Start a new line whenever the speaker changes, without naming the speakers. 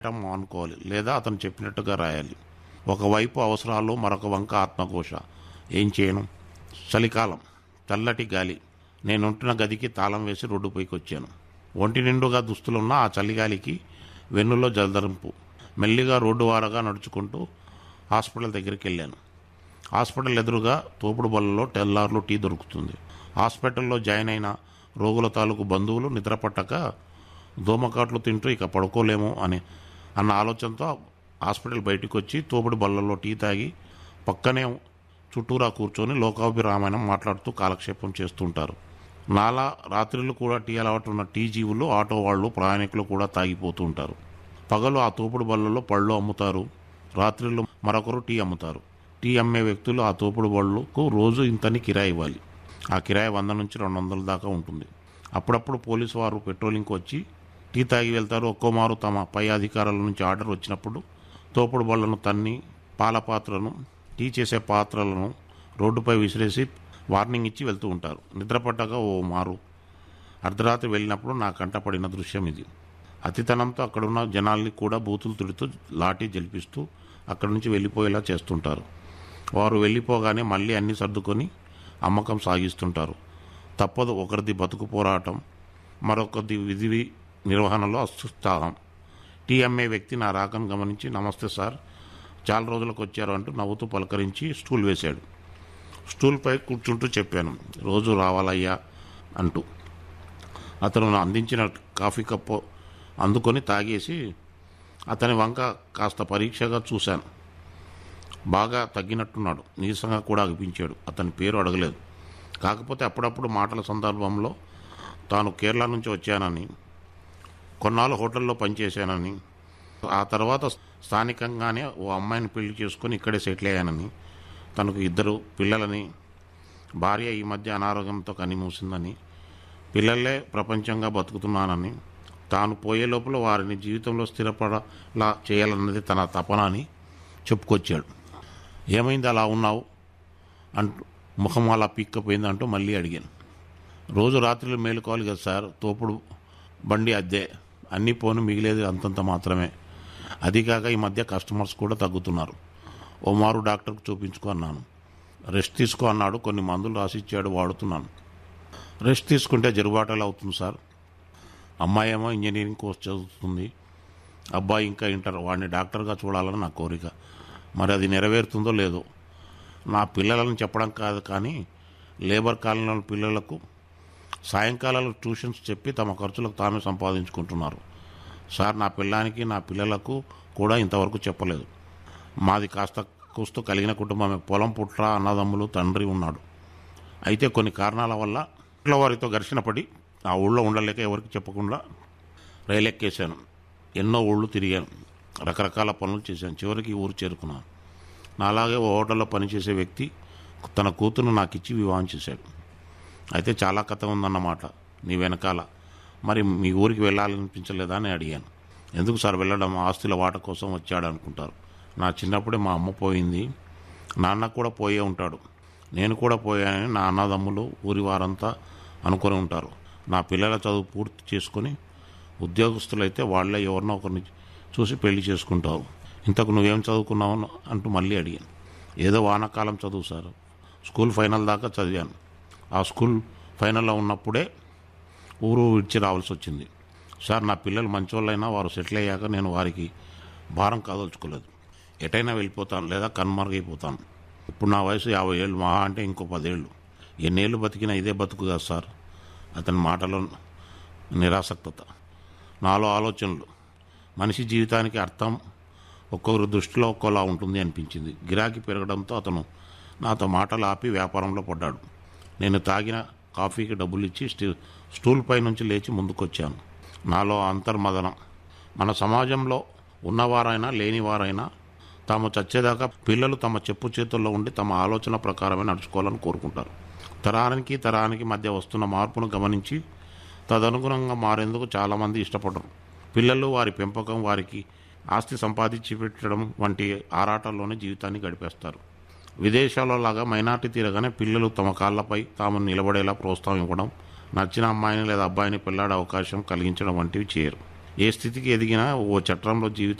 రాయటం మానుకోవాలి లేదా అతను చెప్పినట్టుగా రాయాలి ఒకవైపు అవసరాలు మరొక వంక ఆత్మఘోష ఏం చేయను చలికాలం చల్లటి గాలి నేనుంటున్న గదికి తాళం వేసి రోడ్డుపైకి వచ్చాను ఒంటి నిండుగా దుస్తులున్న ఆ చలిగాలికి వెన్నులో జలదరింపు మెల్లిగా రోడ్డు వారగా నడుచుకుంటూ హాస్పిటల్ దగ్గరికి వెళ్ళాను హాస్పిటల్ ఎదురుగా తోపుడు బల్లలో తెల్లార్లు టీ దొరుకుతుంది హాస్పిటల్లో జాయిన్ అయిన రోగుల తాలూకు బంధువులు నిద్రపట్టక దోమకాట్లు తింటూ ఇక పడుకోలేము అని అన్న ఆలోచనతో హాస్పిటల్ బయటికి వచ్చి తోపుడు బల్లలో టీ తాగి పక్కనే చుట్టూరా కూర్చొని లోకాభిరామాయణం మాట్లాడుతూ కాలక్షేపం చేస్తుంటారు నాలా రాత్రులు కూడా టీ అలవాటు ఉన్న టీ జీవులు ఆటో వాళ్ళు ప్రయాణికులు కూడా తాగిపోతూ ఉంటారు పగలు ఆ తోపుడు బళ్ళలో పళ్ళు అమ్ముతారు రాత్రిళ్ళు మరొకరు టీ అమ్ముతారు టీ అమ్మే వ్యక్తులు ఆ తోపుడు బళ్ళకు రోజు ఇంతని కిరాయి ఇవ్వాలి ఆ కిరాయి వంద నుంచి రెండు వందల దాకా ఉంటుంది అప్పుడప్పుడు పోలీసు వారు పెట్రోలింగ్కి వచ్చి టీ తాగి వెళ్తారు ఒక్కోమారు తమ పై అధికారుల నుంచి ఆర్డర్ వచ్చినప్పుడు తోపుడు బళ్ళను తన్ని పాల పాత్రను టీ చేసే పాత్రలను రోడ్డుపై విసిరేసి వార్నింగ్ ఇచ్చి వెళ్తూ ఉంటారు నిద్రపట్టగా ఓ మారు అర్ధరాత్రి వెళ్ళినప్పుడు నా కంట పడిన దృశ్యం ఇది అతితనంతో అక్కడున్న జనాల్ని కూడా బూతులు తిడుతూ లాఠీ జలిపిస్తూ అక్కడి నుంచి వెళ్ళిపోయేలా చేస్తుంటారు వారు వెళ్ళిపోగానే మళ్ళీ అన్ని సర్దుకొని అమ్మకం సాగిస్తుంటారు తప్పదు ఒకరిది బతుకు పోరాటం మరొకరిది విధి నిర్వహణలో అత్యుత్సాహం టీ అమ్మే వ్యక్తి నా రాకను గమనించి నమస్తే సార్ చాలా రోజులకు వచ్చారు అంటూ నవ్వుతూ పలకరించి స్టూల్ వేశాడు స్టూల్పై కూర్చుంటూ చెప్పాను రోజు రావాలయ్యా అంటూ అతను నా అందించిన కాఫీ కప్పు అందుకొని తాగేసి అతని వంక కాస్త పరీక్షగా చూశాను బాగా తగ్గినట్టున్నాడు నీరసంగా కూడా అనిపించాడు అతని పేరు అడగలేదు కాకపోతే అప్పుడప్పుడు మాటల సందర్భంలో తాను కేరళ నుంచి వచ్చానని కొన్నాళ్ళు హోటల్లో పనిచేశానని ఆ తర్వాత స్థానికంగానే ఓ అమ్మాయిని పెళ్లి చేసుకొని ఇక్కడే సెటిల్ అయ్యానని తనకు ఇద్దరు పిల్లలని భార్య ఈ మధ్య అనారోగ్యంతో కనిమూసిందని పిల్లలే ప్రపంచంగా బతుకుతున్నానని తాను పోయే లోపల వారిని జీవితంలో స్థిరపడలా చేయాలన్నది తన తపన అని చెప్పుకొచ్చాడు ఏమైంది అలా ఉన్నావు అంటూ ముఖం అలా పీక్కపోయింది అంటూ మళ్ళీ అడిగాను రోజు రాత్రులు మేలుకోవాలి కదా సార్ తోపుడు బండి అద్దె అన్నీ పోను మిగిలేది అంతంత మాత్రమే అది కాక ఈ మధ్య కస్టమర్స్ కూడా తగ్గుతున్నారు ఓ మారు డాక్టర్కి చూపించుకో అన్నాను రెస్ట్ తీసుకో అన్నాడు కొన్ని మందులు రాసిచ్చాడు వాడుతున్నాను రెస్ట్ తీసుకుంటే జరుబాటలు అవుతుంది సార్ అమ్మాయి ఏమో ఇంజనీరింగ్ కోర్స్ చదువుతుంది అబ్బాయి ఇంకా ఇంటర్ వాడిని డాక్టర్గా చూడాలని నా కోరిక మరి అది నెరవేరుతుందో లేదో నా పిల్లలను చెప్పడం కాదు కానీ లేబర్ కాలనీలోని పిల్లలకు సాయంకాలాలు ట్యూషన్స్ చెప్పి తమ ఖర్చులకు తామే సంపాదించుకుంటున్నారు సార్ నా పిల్లానికి నా పిల్లలకు కూడా ఇంతవరకు చెప్పలేదు మాది కాస్త కూస్తూ కలిగిన కుటుంబమే పొలం పుట్ర అన్నదమ్ములు తండ్రి ఉన్నాడు అయితే కొన్ని కారణాల వల్ల ఇంట్లో వారితో ఘర్షణ పడి ఆ ఊళ్ళో ఉండలేక ఎవరికి చెప్పకుండా రైలు ఎక్కేశాను ఎన్నో ఊళ్ళు తిరిగాను రకరకాల పనులు చేశాను చివరికి ఈ ఊరు చేరుకున్నాను నాలాగే ఓ హోటల్లో పనిచేసే వ్యక్తి తన కూతురు నాకు ఇచ్చి వివాహం చేశాడు అయితే చాలా కథ ఉందన్నమాట నీ వెనకాల మరి మీ ఊరికి వెళ్ళాలనిపించలేదా అని అడిగాను ఎందుకు సార్ వెళ్ళడం ఆస్తుల వాట కోసం వచ్చాడు అనుకుంటారు నా చిన్నప్పుడే మా అమ్మ పోయింది నాన్న కూడా పోయే ఉంటాడు నేను కూడా పోయానని నా అన్నదమ్ములు ఊరి వారంతా అనుకొని ఉంటారు నా పిల్లల చదువు పూర్తి చేసుకొని ఉద్యోగస్తులైతే వాళ్ళే ఎవరినో ఒకరిని చూసి పెళ్లి చేసుకుంటావు ఇంతకు నువ్వేం చదువుకున్నావు అంటూ మళ్ళీ అడిగాను ఏదో వానాకాలం చదువు సార్ స్కూల్ ఫైనల్ దాకా చదివాను ఆ స్కూల్ ఫైనల్లో ఉన్నప్పుడే ఊరు విడిచి రావాల్సి వచ్చింది సార్ నా పిల్లలు మంచోళ్ళైనా వారు సెటిల్ అయ్యాక నేను వారికి భారం కాదలుచుకోలేదు ఎటైనా వెళ్ళిపోతాను లేదా కన్మరుగైపోతాను ఇప్పుడు నా వయసు యాభై ఏళ్ళు మహా అంటే ఇంకో పదేళ్ళు ఎన్నేళ్ళు బతికినా ఇదే బతుకు కదా సార్ అతని మాటలో నిరాసక్తత నాలో ఆలోచనలు మనిషి జీవితానికి అర్థం ఒక్కొక్కరి దృష్టిలో ఒక్కోలా ఉంటుంది అనిపించింది గిరాకీ పెరగడంతో అతను నాతో మాటలు ఆపి వ్యాపారంలో పడ్డాడు నేను తాగిన కాఫీకి డబ్బులు ఇచ్చి స్టీ స్టూల్ పై నుంచి లేచి ముందుకొచ్చాను నాలో అంతర్మదనం మన సమాజంలో ఉన్నవారైనా లేనివారైనా తాము చచ్చేదాకా పిల్లలు తమ చెప్పు చేతుల్లో ఉండి తమ ఆలోచన ప్రకారమే నడుచుకోవాలని కోరుకుంటారు తరానికి తరానికి మధ్య వస్తున్న మార్పును గమనించి తదనుగుణంగా మారేందుకు చాలామంది ఇష్టపడరు పిల్లలు వారి పెంపకం వారికి ఆస్తి సంపాదించి పెట్టడం వంటి ఆరాటాల్లోనే జీవితాన్ని గడిపేస్తారు విదేశాల్లో లాగా మైనార్టీ తీరగానే పిల్లలు తమ కాళ్ళపై తాము నిలబడేలా ప్రోత్సాహం ఇవ్వడం నచ్చిన అమ్మాయిని లేదా అబ్బాయిని పెళ్లాడే అవకాశం కలిగించడం వంటివి చేయరు ఏ స్థితికి ఎదిగినా ఓ చట్రంలో జీవితం